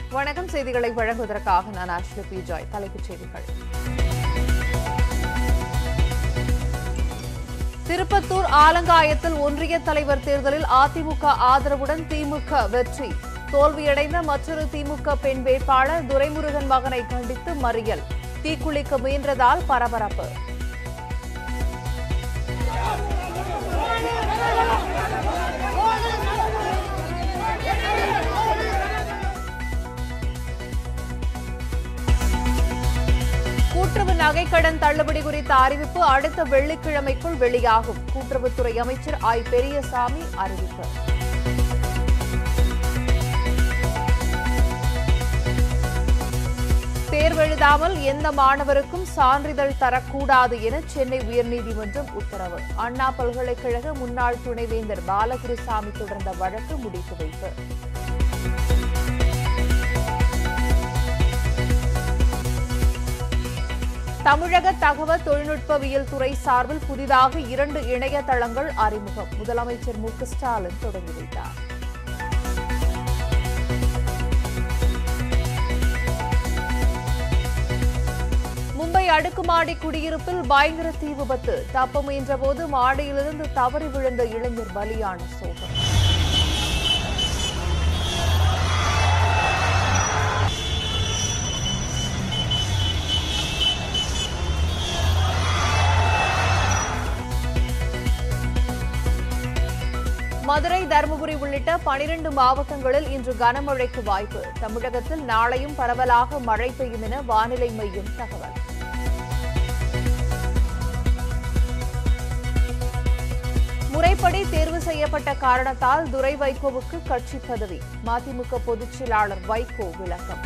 வணக்கம் செய்திகளை வழங்குவதற்காக நான் ஆஷ்லி பி ஜாய் தலைப்புச் செய்திகள் திருப்பத்தூர் ஆலங்காயத்தில் ஒன்றிய தலைவர் தேர்தலில் அதிமுக ஆதரவுடன் திமுக வெற்றி தோல்வியடைந்த மற்றொரு திமுக பெண் வேட்பாளர் துரைமுருகன் மகனை கண்டித்து மறியல் தீக்குளிக்க முயன்றதால் பரபரப்பு கூட்டுறவு நகைக்கடன் தள்ளுபடி குறித்த அறிவிப்பு அடுத்த வெள்ளிக்கிழமைக்குள் வெளியாகும் கூட்டுறவுத்துறை அமைச்சர் ஐ பெரியசாமி அறிவிப்பு தேர்வெழுதாமல் எந்த மாணவருக்கும் சான்றிதழ் தரக்கூடாது என சென்னை உயர்நீதிமன்றம் உத்தரவு அண்ணா பல்கலைக்கழக முன்னாள் துணைவேந்தர் பாலகுருசாமி தொடர்ந்த வழக்கு முடித்து வைப்பு தமிழக தகவல் தொழில்நுட்பவியல் துறை சார்பில் புதிதாக இரண்டு இணையதளங்கள் அறிமுகம் முதலமைச்சர் மு க ஸ்டாலின் தொடங்கி வைத்தார் மும்பை அடுக்குமாடி குடியிருப்பில் பயங்கர தீ விபத்து தப்ப முயன்றபோது மாடியிலிருந்து தவறி விழுந்த இளைஞர் பலியான சோகம் மதுரை தருமபுரி உள்ளிட்ட பனிரெண்டு மாவட்டங்களில் இன்று கனமழைக்கு வாய்ப்பு தமிழகத்தில் நாளையும் பரவலாக மழை பெய்யும் என வானிலை மையம் தகவல் முறைப்படி தேர்வு செய்யப்பட்ட காரணத்தால் துரை வைகோவுக்கு கட்சி பதவி மதிமுக பொதுச் செயலாளர் வைகோ விளக்கம்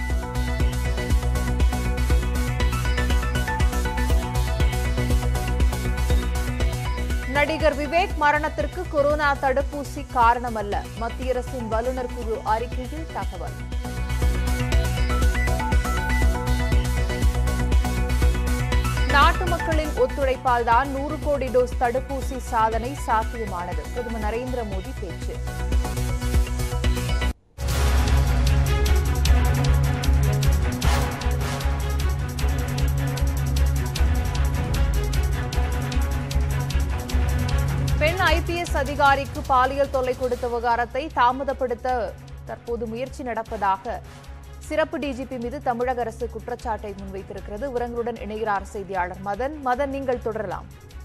நடிகர் விவேக் மரணத்திற்கு கொரோனா தடுப்பூசி காரணமல்ல மத்திய அரசின் வல்லுநர் குழு அறிக்கையில் தகவல் நாட்டு மக்களின் ஒத்துழைப்பால் தான் நூறு கோடி டோஸ் தடுப்பூசி சாதனை சாத்தியமானது பிரதமர் நரேந்திர மோடி பேச்சு பெண் ஐபிஎஸ் அதிகாரிக்கு பாலியல் தொல்லை கொடுத்த விவகாரத்தை தாமதப்படுத்த தற்போது முயற்சி நடப்பதாக சிறப்பு டிஜிபி மீது தமிழக அரசு குற்றச்சாட்டை முன்வைத்திருக்கிறது விவரங்களுடன் இணைகிறார் செய்தியாளர் மதன் மதன் நீங்கள் தொடரலாம்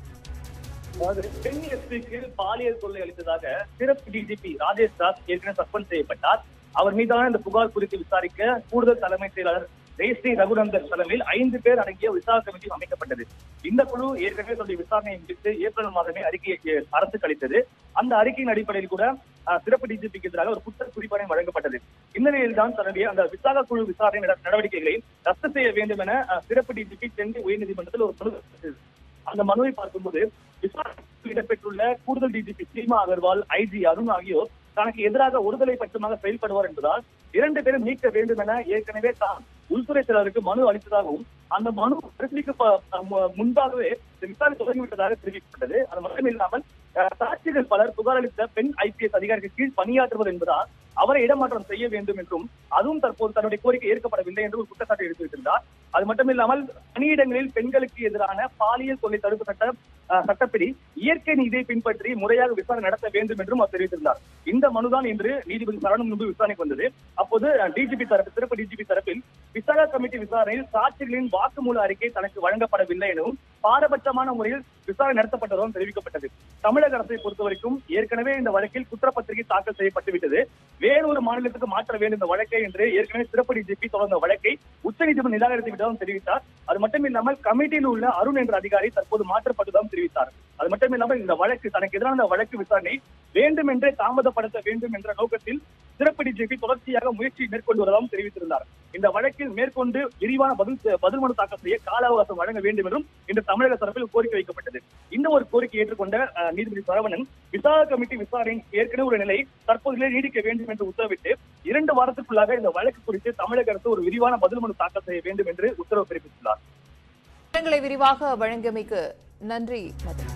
அதாவது பெண் எஸ்பிக்கு பாலியல் தொல்லை அளித்ததாக சிறப்பு டிஜிபி ராஜேஷ் தாஸ் ஏற்கனவே சஸ்பெண்ட் செய்யப்பட்டார் அவர் மீதான இந்த புகார் குறித்து விசாரிக்க கூடுதல் தலைமை செயலாளர் ஜெயஸ்ரீ ரகுநந்தன் தலைமையில் ஐந்து பேர் அடங்கிய விசாரணை கமிட்டி அமைக்கப்பட்டது இந்த குழு ஏற்கனவே சொல்லி விசாரணையை முடித்து ஏப்ரல் மாதமே அறிக்கையை அரசு அளித்தது அந்த அறிக்கையின் அடிப்படையில் கூட அஹ், சிறப்பு டிஜிபிக்கு எதிராக ஒரு குற்ற குறிப்பாணை வழங்கப்பட்டது இந்நிலையில் தான் தன்னுடைய அந்த விசாரணை குழு விசாரணை நட- நடவடிக்கைகளை ரத்து செய்ய வேண்டும் என அஹ், சிறப்பு டிஜிபி சென்னை உயர்நீதிமன்றத்தில் ஒரு மனு அளித்தது. அந்த மனுவை பார்க்கும்போது விசாரணையில் இடம்பெற்றுள்ள கூடுதல் டிஜிபி சீமா அகர்வால் ஐஜி அருண் ஆகியோர் தனக்கு எதிராக ஒருதலை பட்சமாக செயல்படுவார் என்பதால் இரண்டு பேரும் நீக்க வேண்டும் என ஏற்கனவே தான் உள்துறை செயலருக்கு மனு அளித்ததாகவும் அந்த மனு பரிசீலிக்க மு- முன்பாகவே இந்த விசாரணை தொடங்கிவிட்டதாக தெரிவிக்கப்பட்டது அது மட்டும் இல்லாமல் அஹ், சாட்சிகள் பலர் புகார் அளித்த பெண் ஐபிஎஸ் அதிகாரிக்கு கீழ் பணியாற்றுவது என்பதால் அவரை இடமாற்றம் செய்ய வேண்டும் என்றும் அதுவும் தற்போது தன்னுடைய கோரிக்கை ஏற்கப்படவில்லை என்று ஒரு குற்றச்சாட்டை எடுத்திருந்தார் அது மட்டும் இல்லாமல் பணியிடங்களில் பெண்களுக்கு எதிரான பாலியல் தொல்லை தடுப்பு சட்ட அஹ், சட்டப்படி இயற்கை நீதியை பின்பற்றி முறையாக விசாரணை நடத்த வேண்டும் என்றும் அவர் தெரிவித்திருந்தார் இந்த மனுதான் இன்று நீதிபதி சரணம் முன்பு விசாரணைக்கு வந்தது அப்போது டிஜிபி தரப்பு சிறப்பு டிஜிபி தரப்பில் விசாரணை கமிட்டி விசாரணையில் சாட்சிகளின் வாக்குமூல அறிக்கை தனக்கு வழங்கப்படவில்லை எனவும் பாரபட்சமான முறையில் விசாரணை நடத்தப்பட்டதும் தெரிவிக்கப்பட்டது தமிழக அரசை பொறுத்தவரைக்கும் ஏற்கனவே இந்த வழக்கில் குற்றப்பத்திரிகை தாக்கல் செய்யப்பட்டு விட்டது வேறொரு மாநிலத்துக்கு மாற்ற வேண்டும் இந்த வழக்கை என்று ஏற்கனவே சிறப்பு டிஜிபி தொடர்ந்த வழக்கை உச்சநீதிமன்றம் நிராகரித்து விட்டதாகவும் தெரிவித்தார் அது மட்டும் இல்லாமல் கமிட்டியில் உள்ள அருண் என்ற அதிகாரி தற்போது மாற்றப்பட்டதாகவும் தெரிவித்தார் அது மட்டும் இல்லாமல் இந்த வழக்கு தனக்கு எதிரான இந்த வழக்கு விசாரணை வேண்டும் என்றே தாமதப்படுத்த வேண்டும் என்ற நோக்கத்தில் சிறப்பு டிஜிபி தொடர்ச்சியாக முயற்சி மேற்கொண்டு வருவதாகவும் தெரிவித்திருந்தார் இந்த வழக்கில் மேற்கொண்டு விரிவான பதில் பதில் மனு தாக்கல் செய்ய கால அவகாசம் வழங்க வேண்டும் என்றும் இன்று தமிழக தரப்பில் கோரிக்கை வைக்கப்பட்டது இந்த ஒரு கோரிக்கை ஏற்றுக்கொண்ட அஹ், நீதிபதி சரவணன் விசாரணை கமிட்டி விசாரணை ஏற்கனவே ஒரு நிலை தற்போதிலே நீடிக்க வேண்டும் என்று உத்தரவிட்டு இரண்டு வாரத்துக்குள்ளாக இந்த வழக்கு குறித்து தமிழக அரசு ஒரு விரிவான பதில் மனு தாக்கல் செய்ய வேண்டும் என்று உத்தரவு பிறப்பித்துள்ளார் விவரங்களை விரிவாக வழங்கியமைக்கு நன்றி மதன்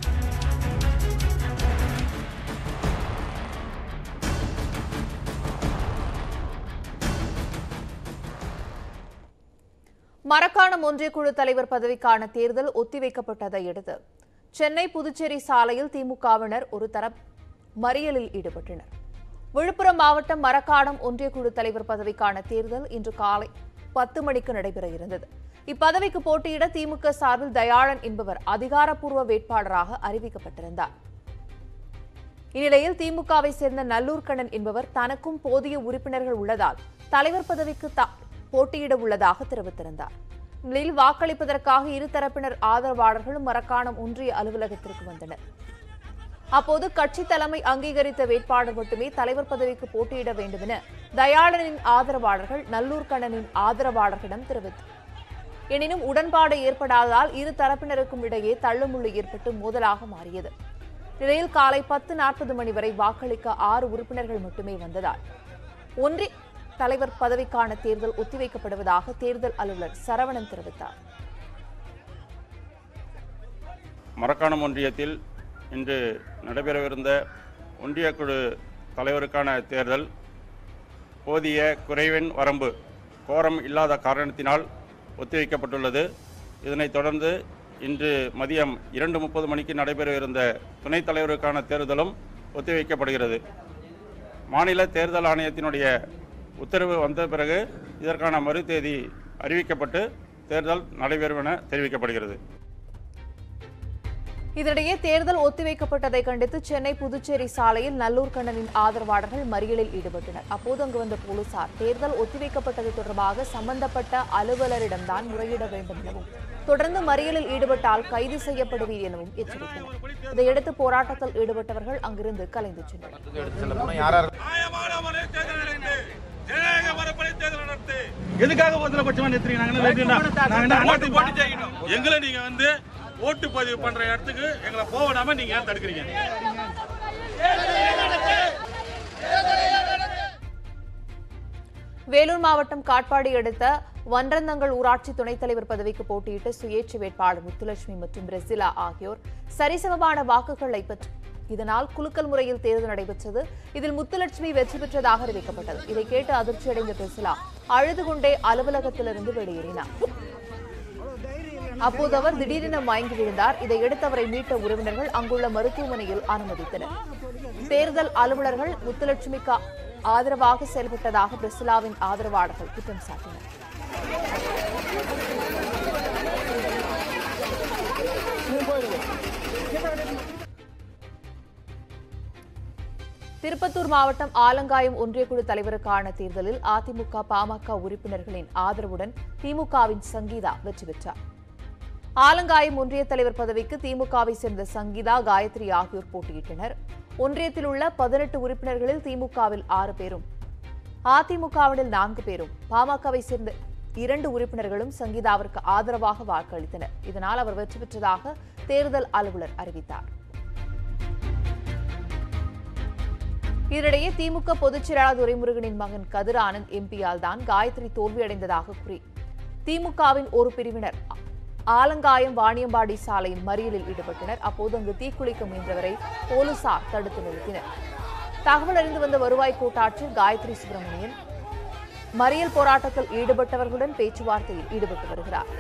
மரக்காணம் ஒன்றிய குழு தலைவர் பதவிக்கான தேர்தல் ஒத்திவைக்கப்பட்டதை அடுத்து சென்னை புதுச்சேரி சாலையில் திமுகவினர் ஒரு தர மறியலில் ஈடுபட்டனர் விழுப்புரம் மாவட்டம் மரக்காணம் ஒன்றிய குழு தலைவர் பதவிக்கான தேர்தல் இன்று காலை பத்து மணிக்கு நடைபெற இருந்தது இப்பதவிக்கு போட்டியிட திமுக சார்பில் தயாளன் என்பவர் அதிகாரப்பூர்வ வேட்பாளராக அறிவிக்கப்பட்டிருந்தார் இந்நிலையில் திமுகவை சேர்ந்த நல்லூர் கண்ணன் என்பவர் தனக்கும் போதிய உறுப்பினர்கள் உள்ளதால் தலைவர் பதவிக்கு தா- போட்டியிட உள்ளதாக தெரிவித்திருந்தார் இந்நிலையில் வாக்களிப்பதற்காக இருதரப்பினர் ஆதரவாளர்களும் மரக்காணம் ஒன்றிய அலுவலகத்திற்கு வந்தனர் அப்போது கட்சி தலைமை அங்கீகரித்த வேட்பாளர் மட்டுமே தலைவர் பதவிக்கு போட்டியிட வேண்டும் என தயாளனின் ஆதரவாளர்கள் நல்லூர் கண்ணனின் ஆதரவாளர்களிடம் தெரிவித்தனர் எனினும் உடன்பாடு ஏற்படாததால் இரு தரப்பினருக்கும் இடையே தள்ளுமுள்ளு ஏற்பட்டு மோதலாக மாறியது நிலையில் காலை பத்து நாற்பது மணி வரை வாக்களிக்க ஆறு உறுப்பினர்கள் மட்டுமே வந்ததால் ஒன்றிய தலைவர் பதவிக்கான தேர்தல் ஒத்திவைக்கப்படுவதாக தேர்தல் அலுவலர் சரவணன் தெரிவித்தார் மரக்காணம் ஒன்றியத்தில் இன்று நடைபெறவிருந்த ஒன்றிய குழு தலைவருக்கான தேர்தல் போதிய குறைவின் வரம்பு கோரம் இல்லாத காரணத்தினால் ஒத்திவைக்கப்பட்டுள்ளது இதனைத் தொடர்ந்து இன்று மதியம் இரண்டு முப்பது மணிக்கு நடைபெறவிருந்த துணைத் தலைவருக்கான தேர்தலும் ஒத்திவைக்கப்படுகிறது மாநில தேர்தல் ஆணையத்தினுடைய உத்தரவு வந்த பிறகு இதற்கான மறு தேதி அறிவிக்கப்பட்டு தேர்தல் நடைபெறும் என தெரிவிக்கப்படுகிறது இதனிடையே தேர்தல் ஒத்திவைக்கப்பட்டதை கண்டித்து சென்னை புதுச்சேரி சாலையில் நல்லூர் கண்ணனின் ஆதரவாளர்கள் மறியலில் ஈடுபட்டனர் அப்போது அங்கு வந்த போலீசார் தேர்தல் ஒத்திவைக்கப்பட்டது தொடர்பாக சம்பந்தப்பட்ட அலுவலரிடம்தான் முறையிட வேண்டும் எனவும் தொடர்ந்து மறியலில் ஈடுபட்டால் கைது செய்யப்படுவீர் எனவும் எச்சரித்தனர் இதையடுத்து போராட்டத்தில் ஈடுபட்டவர்கள் அங்கிருந்து கலைந்து சென்றனர் நியாயமான முறை தேர்தல் நடத்து ஜனநாயக முறைப்படி தேர்தல் நடத்து எதுக்காக ஒருத்தரபட்சமா நிறுத்துறீங்க நாங்க என்ன வெட்டினா? நாங்க என்ன ஓட்டு போட்டு ஜெயிக்கணும் எங்களை நீங்க வந்து ஓட்டு பதிவு பண்ற இடத்துக்கு எங்களை போக விடாம நீங்க ஏன் தடுக்கிறீங்க வேலூர் மாவட்டம் காட்பாடி அடுத்த வன்றந்தங்கள் ஊராட்சி துணைத் தலைவர் பதவிக்கு போட்டியிட்ட சுயேட்சை வேட்பாளர் முத்துலட்சுமி மற்றும் பிரசிலா ஆகியோர் சரிசமமான வாக்குகளை பெற்று இதனால் குலுக்கல் முறையில் தேர்தல் நடைபெற்றது இதில் முத்துலட்சுமி வெற்றி பெற்றதாக அறிவிக்கப்பட்டது இதை கேட்டு அதிர்ச்சியடைந்த பிரசிலா அழுது கொண்டே அலுவலகத்திலிருந்து வெளியேறினார் அப்போது அவர் திடீரென மயங்கி விழுந்தார் இதையடுத்து அவரை மீட்ட உறவினர்கள் அங்குள்ள மருத்துவமனையில் அனுமதித்தனர் தேர்தல் அலுவலர்கள் முத்துலட்சுமிக்கு ஆதரவாக செயல்பட்டதாக பிரிசிலாவின் ஆதரவாளர்கள் குற்றம் சாட்டினர் திருப்பத்தூர் மாவட்டம் ஆலங்காயம் ஒன்றியக்குழு தலைவருக்கான தேர்தலில் அதிமுக பாமக உறுப்பினர்களின் ஆதரவுடன் திமுகவின் சங்கீதா வெற்றி பெற்றார் ஆலங்காயம் ஒன்றிய தலைவர் பதவிக்கு திமுகவை சேர்ந்த சங்கீதா காயத்ரி ஆகியோர் போட்டியிட்டனர் ஒன்றியத்தில் உள்ள பதினெட்டு உறுப்பினர்களில் திமுகவில் ஆறு பேரும் அதிமுகவினில் நான்கு பேரும் பாமகவை சேர்ந்த இரண்டு உறுப்பினர்களும் சங்கீதாவிற்கு ஆதரவாக வாக்களித்தனர் இதனால் அவர் வெற்றி பெற்றதாக தேர்தல் அலுவலர் அறிவித்தார் இதனிடையே திமுக பொதுச் செயலாளர் துரைமுருகனின் மகன் கதிர் ஆனந்த் எம்பியால் தான் காயத்ரி தோல்வியடைந்ததாக கூறி திமுகவின் ஒரு பிரிவினர் ஆலங்காயம் வாணியம்பாடி சாலையில் மறியலில் ஈடுபட்டனர் அப்போது அங்கு தீக்குளிக்க முயன்றவரை போலீசார் தடுத்து நிறுத்தினர் தகவல் அறிந்து வந்த வருவாய் கோட்டாட்சியர் காயத்ரி சுப்பிரமணியன் மறியல் போராட்டத்தில் ஈடுபட்டவர்களுடன் பேச்சுவார்த்தையில் ஈடுபட்டு வருகிறார்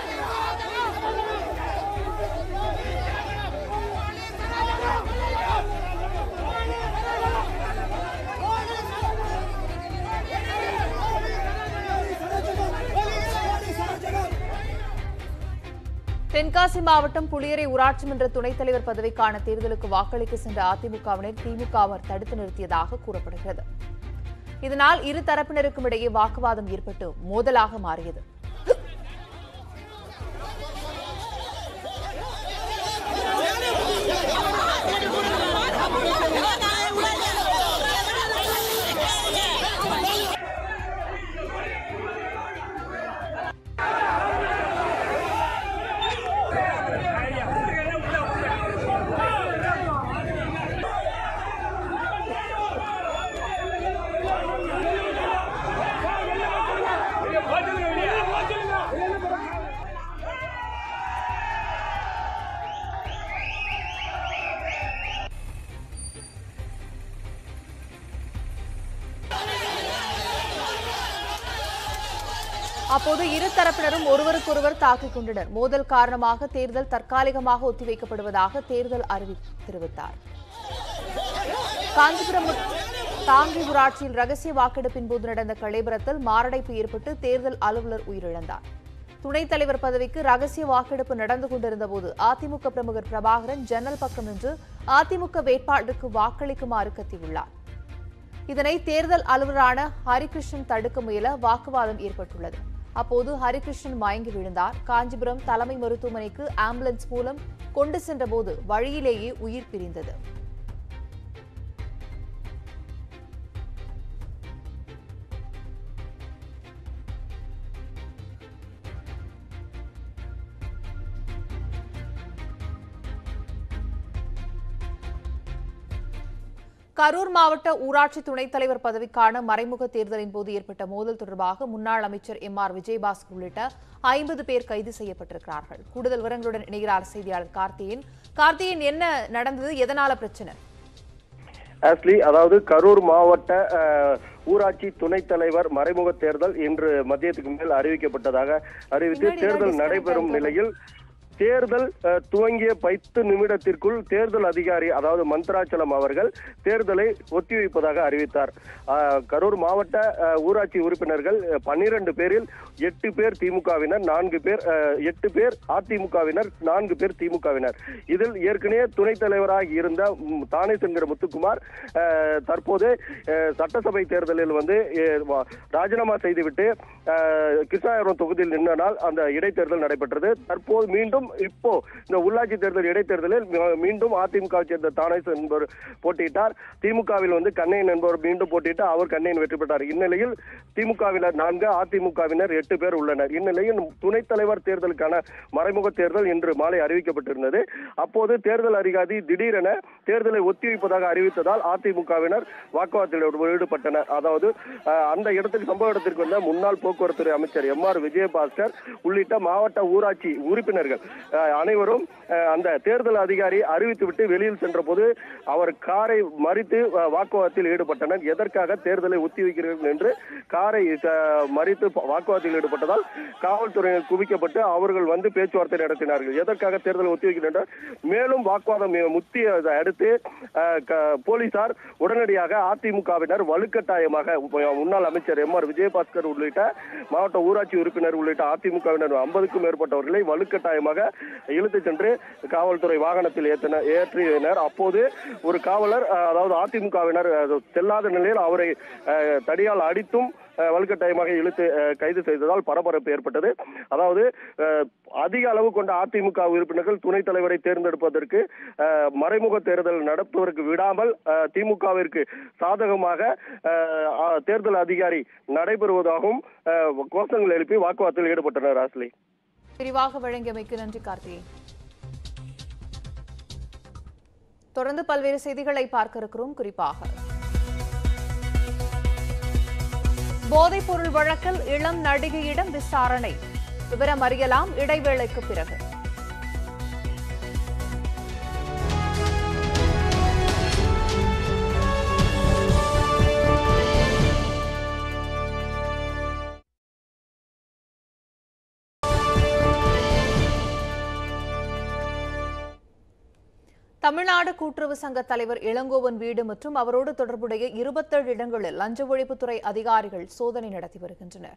தென்காசி மாவட்டம் புளியரை ஊராட்சி மன்ற துணைத் தலைவர் பதவிக்கான தேர்தலுக்கு வாக்களிக்க சென்ற அதிமுகவினர் திமுகவர் தடுத்து நிறுத்தியதாக கூறப்படுகிறது இதனால் இரு தரப்பினருக்கும் இடையே வாக்குவாதம் ஏற்பட்டு மோதலாக மாறியது அப்போது இரு தரப்பினரும் ஒருவருக்கொருவர் தாக்கிக் கொண்டனர் மோதல் காரணமாக தேர்தல் தற்காலிகமாக ஒத்திவைக்கப்படுவதாக தேர்தல் அறிவி தெரிவித்தார் காஞ்சிபுரம் தாங்கி ஊராட்சியில் ரகசிய வாக்கெடுப்பின் போது நடந்த கலைபரத்தில் மாரடைப்பு ஏற்பட்டு தேர்தல் அலுவலர் உயிரிழந்தார் துணைத் தலைவர் பதவிக்கு ரகசிய வாக்கெடுப்பு நடந்து கொண்டிருந்த போது அதிமுக பிரமுகர் பிரபாகரன் ஜன்னல் பக்கம் நின்று அதிமுக வேட்பாளருக்கு வாக்களிக்குமாறு கத்தியுள்ளார் இதனை தேர்தல் அலுவலரான ஹரிகிருஷ்ணன் தடுக்க முயல வாக்குவாதம் ஏற்பட்டுள்ளது அப்போது ஹரிகிருஷ்ணன் மயங்கி விழுந்தார் காஞ்சிபுரம் தலைமை மருத்துவமனைக்கு ஆம்புலன்ஸ் மூலம் கொண்டு சென்றபோது வழியிலேயே உயிர் பிரிந்தது கரூர் மாவட்ட ஊராட்சி துணைத் தலைவர் பதவிக்கான மறைமுக தேர்தலின் போது ஏற்பட்ட மோதல் தொடர்பாக முன்னாள் அமைச்சர் எம் ஆர் விஜயபாஸ்கர் உள்ளிட்ட ஐம்பது பேர் கைது செய்யப்பட்டிருக்கிறார்கள் கூடுதல் விவரங்களுடன் இணைகிறார் செய்தியாளர் கார்த்தியன் கார்த்தியன் என்ன நடந்தது எதனால பிரச்சனை ஆஸ்லி அதாவது கரூர் மாவட்ட அஹ், ஊராட்சி துணைத் தலைவர் மறைமுக தேர்தல் இன்று மதியத்துக்கு மேல் அறிவிக்கப்பட்டதாக அறிவித்து பின்னாடி தேர்தல் ஏதாவது நடைபெறும் disturbance நிலையில் தேர்தல் அஹ், துவங்கிய பத்து நிமிடத்திற்குள் தேர்தல் அதிகாரி அதாவது மந்த்ராச்சலம் அவர்கள் தேர்தலை ஒத்திவைப்பதாக அறிவித்தார் அஹ், கரூர் மாவட்ட அஹ், ஊராட்சி உறுப்பினர்கள் பன்னிரண்டு பேரில் எட்டு பேர் திமுகவினர் நான்கு பேர் அஹ், எட்டு பேர் அதிமுகவினர் நான்கு பேர் திமுகவினர் இதில் ஏற்கனவே துணைத் தலைவராக இருந்த ம், தானே சென்கிற முத்துக்குமார் அஹ், தற்போது அஹ், சட்டசபை தேர்தலில் வந்து அஹ், வா- ராஜினாமா செய்துவிட்டு அஹ், கிருஷ்ணாபுரம் தொகுதியில் நின்றனால் அந்த இடைத்தேர்தல் நடைபெற்றது தற்போது மீண்டும் இப்போ இந்த உள்ளாட்சி தேர்தல் இடைத்தேர்தலில் மீ- மீண்டும் அதிமுக வை சேர்ந்த தானே என்பவர் போட்டியிட்டார் திமுகவில் வந்து கண்ணையன் என்பவர் மீண்டும் போட்டியிட்டு அவர் கண்ணையன் வெற்றி பெற்றார் இந்நிலையில் திமுகவினர் நான்கு அதிமுகவினர் எட்டு பேர் உள்ளனர் இந்நிலையில் துணைத் தலைவர் தேர்தலுக்கான மறைமுக தேர்தல் இன்று மாலை அறிவிக்கப்பட்டிருந்தது அப்போது தேர்தல் அதிகாரி திடீரென தேர்தலை ஒத்திவைப்பதாக அறிவித்ததால் அதிமுகவினர் வாக்குவாதத்தில் ஈடுபட்டனர் அதாவது அஹ், அந்த இடத்துக்கு சம்பவ இடத்திற்கு வந்த முன்னாள் போக்குவரத்து துறை அமைச்சர் எம் ஆர் விஜயபாஸ்கர் உள்ளிட்ட மாவட்ட ஊராட்சி உறுப்பினர்கள் அஹ், அனைவரும் அஹ், அந்த தேர்தல் அதிகாரி அறிவித்துவிட்டு வெளியில் சென்றபோது அவர் காரை மறித்து அஹ், வாக்குவாதத்தில் ஈடுபட்டனர் எதற்காக தேர்தலை ஒத்திவைக்கிறீர்கள் என்று காரை அஹ், மறித்து வாக்குவாதத்தில் ஈடுபட்டதால் காவல்துறையினர் குவிக்கப்பட்டு அவர்கள் வந்து பேச்சுவார்த்தை நடத்தினார்கள் எதற்காக தேர்தலை ஒத்திவைக்கின்றனர் மேலும் வாக்குவாதம் முத்தியதை அடுத்து அஹ், க- போலீசார் உடனடியாக அதிமுகவினர் வலுக்கட்டாயமாக முன்னாள் அமைச்சர் எம் ஆர் விஜயபாஸ்கர் உள்ளிட்ட மாவட்ட ஊராட்சி உறுப்பினர் உள்ளிட்ட அதிமுகவினர் ஐம்பதுக்கும் மேற்பட்டவர்களை வலுக்கட்டாயமாக இழுத்துச் சென்று காவல்துறை வாகனத்தில் ஏற்றின ஏற்றினர் அப்போது ஒரு காவலர் அஹ், அதாவது அதிமுகவினர் அஹ், செல்லாத நிலையில் அவரை அஹ், தடியால் அடித்தும் அஹ், வலுக்கட்டாயமாக இழுத்து அஹ், கைது செய்ததால் பரபரப்பு ஏற்பட்டது அதாவது அஹ், அதிக அளவு கொண்ட அதிமுக உறுப்பினர்கள் துணைத் தலைவரை தேர்ந்தெடுப்பதற்கு அஹ், மறைமுக தேர்தல் நடத்துவதற்கு விடாமல் அஹ், திமுகவிற்கு சாதகமாக அஹ், அஹ், தேர்தல் அதிகாரி நடைபெறுவதாகவும் அஹ், கோஷங்கள் எழுப்பி வாக்குவாதத்தில் ஈடுபட்டனர் ராஸ்லி விரிவாக வழங்கியமைக்கு நன்றி கார்த்திகேயன் தொடர்ந்து பல்வேறு செய்திகளை பார்க்க இருக்கிறோம் குறிப்பாக போதைப் பொருள் வழக்கில் இளம் நடிகையிடம் விசாரணை விவரம் அறியலாம் இடைவேளைக்கு பிறகு தமிழ்நாடு கூட்டுறவு சங்க தலைவர் இளங்கோவன் வீடு மற்றும் அவரோடு தொடர்புடைய இருபத்தேழு இடங்களில் லஞ்ச ஒழிப்புத்துறை அதிகாரிகள் சோதனை நடத்தி வருகின்றனர்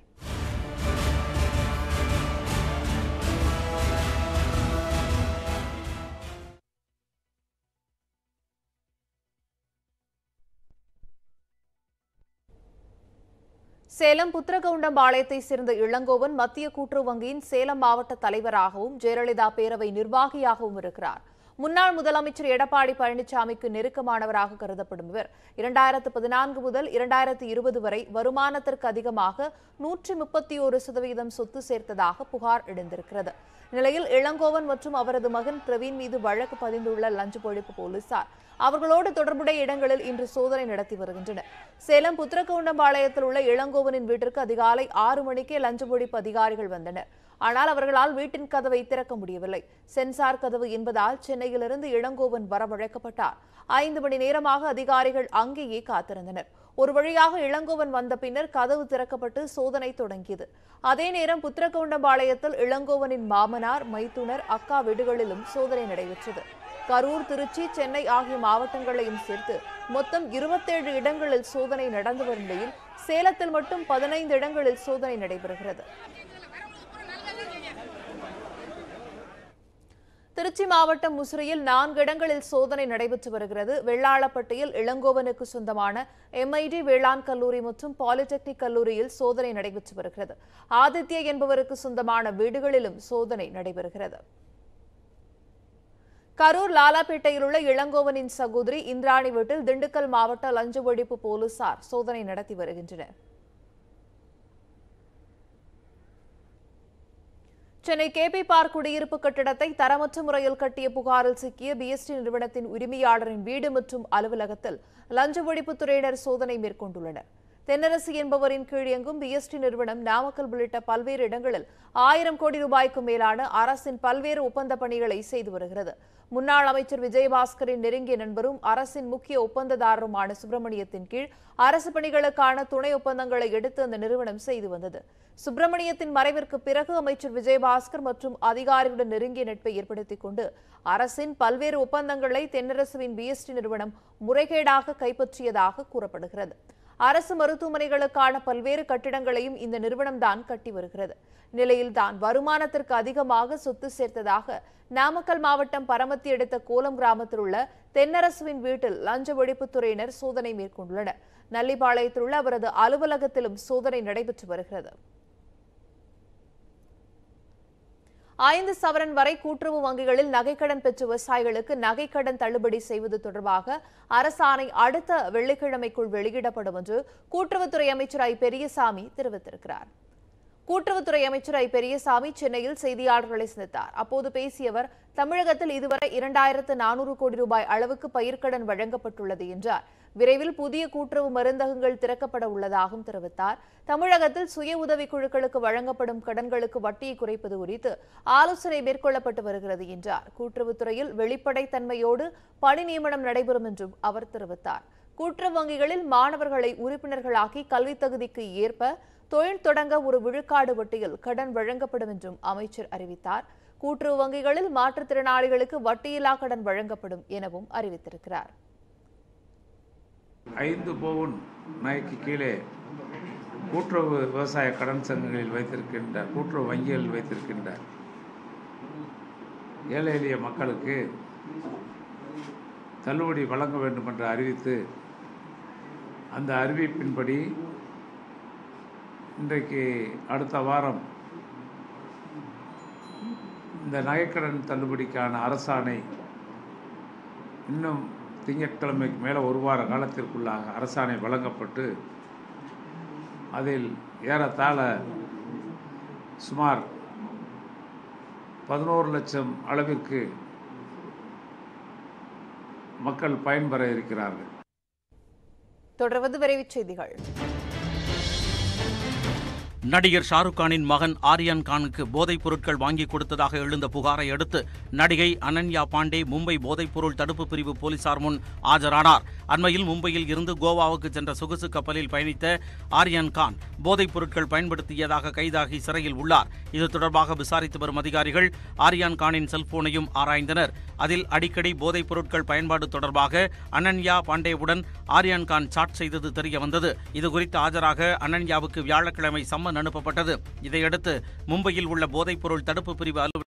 சேலம் புத்திரகவுண்டம்பாளையத்தை சேர்ந்த இளங்கோவன் மத்திய கூட்டுறவு வங்கியின் சேலம் மாவட்ட தலைவராகவும் ஜெயலலிதா பேரவை நிர்வாகியாகவும் இருக்கிறார் முன்னாள் முதலமைச்சர் எடப்பாடி பழனிசாமிக்கு நெருக்கமானவராக கருதப்படும் இவர் இரண்டாயிரத்து பதினான்கு முதல் இரண்டாயிரத்து இருபது வரை வருமானத்திற்கு அதிகமாக நூற்றி முப்பத்தி ஒரு சதவீதம் சொத்து சேர்த்ததாக புகார் எழுந்திருக்கிறது நிலையில் இளங்கோவன் மற்றும் அவரது மகன் பிரவீன் மீது வழக்கு பதிந்துள்ள லஞ்ச ஒழிப்பு போலீசார் அவர்களோடு தொடர்புடைய இடங்களில் இன்று சோதனை நடத்தி வருகின்றனர் சேலம் புத்திரகவுண்டம்பாளையத்தில் உள்ள இளங்கோவனின் வீட்டிற்கு அதிகாலை ஆறு மணிக்கே லஞ்ச ஒழிப்பு அதிகாரிகள் வந்தனர் ஆனால் அவர்களால் வீட்டின் கதவை திறக்க முடியவில்லை சென்சார் கதவு என்பதால் சென்னையிலிருந்து இளங்கோவன் வரவழைக்கப்பட்டார் ஐந்து மணி நேரமாக அதிகாரிகள் அங்கேயே காத்திருந்தனர் ஒரு வழியாக இளங்கோவன் வந்த பின்னர் கதவு திறக்கப்பட்டு சோதனை தொடங்கியது அதே நேரம் புத்திரகவுண்டம்பாளையத்தில் இளங்கோவனின் மாமனார் மைத்துனர் அக்கா வீடுகளிலும் சோதனை நடைபெற்றது கரூர் திருச்சி சென்னை ஆகிய மாவட்டங்களையும் சேர்த்து மொத்தம் இருபத்தேழு இடங்களில் சோதனை நடந்து வரும் நிலையில் சேலத்தில் மட்டும் பதினைந்து இடங்களில் சோதனை நடைபெறுகிறது திருச்சி மாவட்டம் முசிறியில் நான்கு இடங்களில் சோதனை நடைபெற்று வருகிறது வெள்ளாளப்பட்டியில் இளங்கோவனுக்கு சொந்தமான எம்ஐடி வேளாண் கல்லூரி மற்றும் பாலிடெக்னிக் கல்லூரியில் சோதனை நடைபெற்று வருகிறது ஆதித்யா என்பவருக்கு சொந்தமான வீடுகளிலும் சோதனை நடைபெறுகிறது கரூர் லாலாப்பேட்டையில் உள்ள இளங்கோவனின் சகோதரி இந்திராணி வீட்டில் திண்டுக்கல் மாவட்ட லஞ்ச ஒழிப்பு போலீசார் சோதனை நடத்தி வருகின்றனர் சென்னை கேபி பார்க் குடியிருப்பு கட்டிடத்தை தரமற்ற முறையில் கட்டிய புகாரில் சிக்கிய பிஎஸ்டி நிறுவனத்தின் உரிமையாளரின் வீடு மற்றும் அலுவலகத்தில் லஞ்ச ஒழிப்புத்துறையினர் சோதனை மேற்கொண்டுள்ளனர் தென்னரசு என்பவரின் கீழ் இயங்கும் பிஎஸ்டி நிறுவனம் நாமக்கல் உள்ளிட்ட பல்வேறு இடங்களில் ஆயிரம் கோடி ரூபாய்க்கும் மேலான அரசின் பல்வேறு ஒப்பந்த பணிகளை செய்து வருகிறது முன்னாள் அமைச்சர் விஜயபாஸ்கரின் நெருங்கிய நண்பரும் அரசின் முக்கிய ஒப்பந்ததாரருமான சுப்பிரமணியத்தின் கீழ் அரசு பணிகளுக்கான துணை ஒப்பந்தங்களை எடுத்து அந்த நிறுவனம் செய்து வந்தது சுப்பிரமணியத்தின் மறைவிற்கு பிறகு அமைச்சர் விஜயபாஸ்கர் மற்றும் அதிகாரிகளுடன் நெருங்கிய நட்பை ஏற்படுத்திக் கொண்டு அரசின் பல்வேறு ஒப்பந்தங்களை தென்னரசுவின் பிஎஸ்டி நிறுவனம் முறைகேடாக கைப்பற்றியதாக கூறப்படுகிறது அரசு மருத்துவமனைகளுக்கான பல்வேறு கட்டிடங்களையும் இந்த நிறுவனம்தான் கட்டி வருகிறது நிலையில்தான் வருமானத்திற்கு அதிகமாக சொத்து சேர்த்ததாக நாமக்கல் மாவட்டம் பரமத்தி அடுத்த கோலம் கிராமத்தில் உள்ள தென்னரசுவின் வீட்டில் லஞ்ச ஒழிப்புத்துறையினர் சோதனை மேற்கொண்டுள்ளனர் நல்லிப்பாளையத்தில் உள்ள அவரது அலுவலகத்திலும் சோதனை நடைபெற்று வருகிறது ஐந்து சவரன் வரை கூட்டுறவு வங்கிகளில் நகைக்கடன் பெற்ற விவசாயிகளுக்கு நகைக்கடன் தள்ளுபடி செய்வது தொடர்பாக அரசாணை அடுத்த வெள்ளிக்கிழமைக்குள் வெளியிடப்படும் என்று கூட்டுறவுத்துறை அமைச்சர் ஐ பெரியசாமி தெரிவித்திருக்கிறார் கூட்டுறவுத்துறை அமைச்சர் ஐ பெரியசாமி சென்னையில் செய்தியாளர்களை சந்தித்தார் அப்போது பேசிய அவர் தமிழகத்தில் இதுவரை இரண்டாயிரத்து நானூறு கோடி ரூபாய் அளவுக்கு பயிர்க்கடன் வழங்கப்பட்டுள்ளது என்றார் விரைவில் புதிய கூட்டுறவு மருந்தகங்கள் திறக்கப்பட உள்ளதாகவும் தெரிவித்தார் தமிழகத்தில் சுய உதவிக் குழுக்களுக்கு வழங்கப்படும் கடன்களுக்கு வட்டியை குறைப்பது குறித்து ஆலோசனை மேற்கொள்ளப்பட்டு வருகிறது என்றார் கூட்டுறவுத்துறையில் வெளிப்படைத்தன்மையோடு பணி நியமனம் நடைபெறும் என்றும் அவர் தெரிவித்தார் கூட்டுறவு வங்கிகளில் மாணவர்களை உறுப்பினர்களாக்கி கல்வித் தகுதிக்கு ஏற்ப தொழில் தொடங்க ஒரு விழுக்காடு வட்டியில் கடன் வழங்கப்படும் என்றும் அமைச்சர் அறிவித்தார் கூட்டுறவு வங்கிகளில் மாற்றுத்திறனாளிகளுக்கு வட்டியில்லா கடன் வழங்கப்படும் எனவும் அறிவித்திருக்கிறார் ஐந்து பவுன் நகைக்கு கீழே கூட்டுறவு விவசாய கடன் சங்கங்களில் வைத்திருக்கின்ற கூட்டுறவு வங்கிகளில் வைத்திருக்கின்ற ஏழை எளிய மக்களுக்கு தள்ளுபடி வழங்க வேண்டும் என்று அறிவித்து அந்த அறிவிப்பின்படி இன்றைக்கு அடுத்த வாரம் இந்த நகைக்கடன் தள்ளுபடிக்கான அரசாணை இன்னும் திங்கட்கிழமைக்கு மேலே ஒரு வார காலத்திற்குள்ளாக அரசாணை வழங்கப்பட்டு அதில் ஏறத்தாழ சுமார் பதினோரு லட்சம் அளவிற்கு மக்கள் பயன்பெற இருக்கிறார்கள் தொடர்வது விரைவுச் செய்திகள் நடிகர் ஷாருக் கானின் மகன் ஆர்யான் கானுக்கு போதைப் பொருட்கள் வாங்கி கொடுத்ததாக எழுந்த புகாரை அடுத்து நடிகை அனன்யா பாண்டே மும்பை போதைப்பொருள் தடுப்பு பிரிவு போலீசார் முன் ஆஜரானார் அண்மையில் மும்பையில் இருந்து கோவாவுக்கு சென்ற சொகுசு கப்பலில் பயணித்த ஆர்யான் கான் போதைப் பொருட்கள் பயன்படுத்தியதாக கைதாகி சிறையில் உள்ளார் இது தொடர்பாக விசாரித்து வரும் அதிகாரிகள் ஆர்யான் கானின் செல்போனையும் ஆராய்ந்தனர் அதில் அடிக்கடி போதைப் பொருட்கள் பயன்பாடு தொடர்பாக அனன்யா பாண்டேவுடன் ஆர்யான் கான் சாட் செய்தது தெரிய வந்தது இதுகுறித்து ஆஜராக அனன்யாவுக்கு வியாழக்கிழமை சம்மன் அனுப்பப்பட்டது இதையடுத்து மும்பையில் உள்ள போதைப்பொருள் தடுப்பு பிரிவு அலுவலர்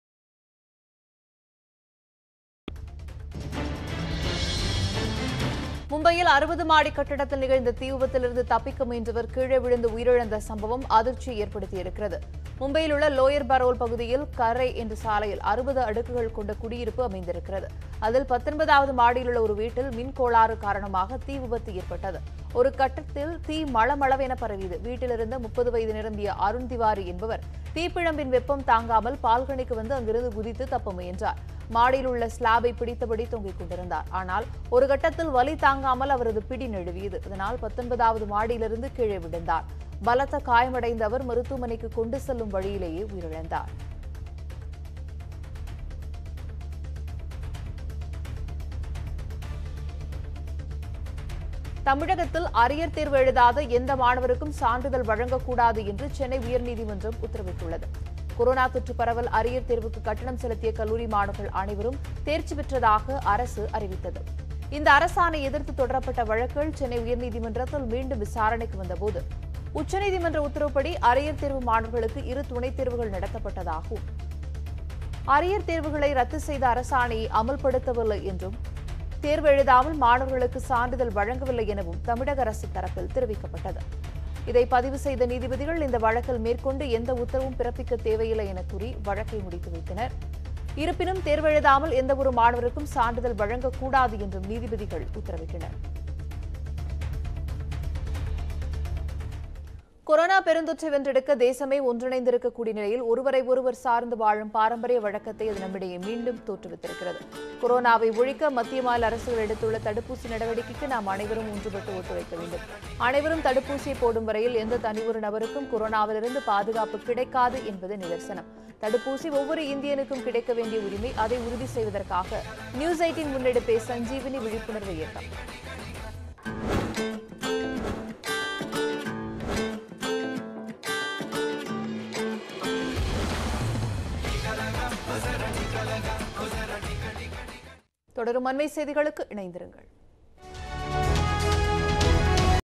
மும்பையில் அறுபது மாடி கட்டடத்தில் நிகழ்ந்த தீ விபத்திலிருந்து தப்பிக்க முயன்றவர் கீழே விழுந்து உயிரிழந்த சம்பவம் அதிர்ச்சியை ஏற்படுத்தியிருக்கிறது மும்பையில் உள்ள லோயர் பரோல் பகுதியில் கரை என்ற சாலையில் அறுபது அடுக்குகள் கொண்ட குடியிருப்பு அமைந்திருக்கிறது அதில் பத்தொன்பதாவது மாடியில் உள்ள ஒரு வீட்டில் மின் கோளாறு காரணமாக தீ விபத்து ஏற்பட்டது ஒரு கட்டத்தில் தீ மளமளவென பரவியது வீட்டிலிருந்த முப்பது வயது நிரம்பிய அருண் திவாரி என்பவர் தீப்பிழம்பின் வெப்பம் தாங்காமல் பால்கனிக்கு வந்து அங்கிருந்து குதித்து தப்ப முயன்றார் மாடியில் உள்ள ஸ்லாபை பிடித்தபடி தொங்கிக் கொண்டிருந்தார் ஆனால் ஒரு கட்டத்தில் வலி தாங்காமல் அவரது பிடி நழுவியது இதனால் பத்தொன்பதாவது மாடியிலிருந்து கீழே விழுந்தார் பலத்த காயமடைந்த அவர் மருத்துவமனைக்கு கொண்டு செல்லும் வழியிலேயே உயிரிழந்தார் தமிழகத்தில் அரியர் தேர்வு எழுதாத எந்த மாணவருக்கும் சான்றிதழ் வழங்கக்கூடாது என்று சென்னை உயர்நீதிமன்றம் உத்தரவிட்டுள்ளது கொரோனா தொற்று பரவல் அரியர் தேர்வுக்கு கட்டணம் செலுத்திய கல்லூரி மாணவர்கள் அனைவரும் தேர்ச்சி பெற்றதாக அரசு அறிவித்தது இந்த அரசாணை எதிர்த்து தொடரப்பட்ட வழக்குகள் சென்னை உயர்நீதிமன்றத்தில் மீண்டும் விசாரணைக்கு வந்தபோது உச்சநீதிமன்ற உத்தரவுப்படி அரியர் தேர்வு மாணவர்களுக்கு இரு துணைத் தேர்வுகள் நடத்தப்பட்டதாகவும் அரியர் தேர்வுகளை ரத்து செய்த அரசாணையை அமல்படுத்தவில்லை என்றும் தேர்வு எழுதாமல் மாணவர்களுக்கு சான்றிதழ் வழங்கவில்லை எனவும் தமிழக அரசு தரப்பில் தெரிவிக்கப்பட்டது இதை பதிவு செய்த நீதிபதிகள் இந்த வழக்கில் மேற்கொண்டு எந்த உத்தரவும் பிறப்பிக்க தேவையில்லை என கூறி வழக்கை முடித்து வைத்தனர் இருப்பினும் தேர்வு எழுதாமல் எந்தவொரு மாணவருக்கும் சான்றிதழ் வழங்கக்கூடாது என்றும் நீதிபதிகள் உத்தரவிட்டனர் கொரோனா பெருந்தொற்றை வென்றெடுக்க தேசமே ஒன்றிணைந்திருக்கக்கூடிய நிலையில் ஒருவரை ஒருவர் சார்ந்து வாழும் பாரம்பரிய வழக்கத்தை அது நம்மிடையே மீண்டும் தோற்றுவித்திருக்கிறது கொரோனாவை ஒழிக்க மத்திய மாநில அரசுகள் எடுத்துள்ள தடுப்பூசி நடவடிக்கைக்கு நாம் அனைவரும் ஒன்றுபட்டு ஒத்துழைக்க வேண்டும் அனைவரும் தடுப்பூசியை போடும் வரையில் எந்த தனி ஒரு நபருக்கும் கொரோனாவிலிருந்து பாதுகாப்பு கிடைக்காது என்பது நிதர்சனம் தடுப்பூசி ஒவ்வொரு இந்தியனுக்கும் கிடைக்க வேண்டிய உரிமை அதை உறுதி செய்வதற்காக நியூஸ் எயிட்டின் முன்னெடுப்பே சஞ்சீவினி விழிப்புணர்வு இயக்கம் தொடரும் அண்மை செய்திகளுக்கு இணைந்திருங்கள்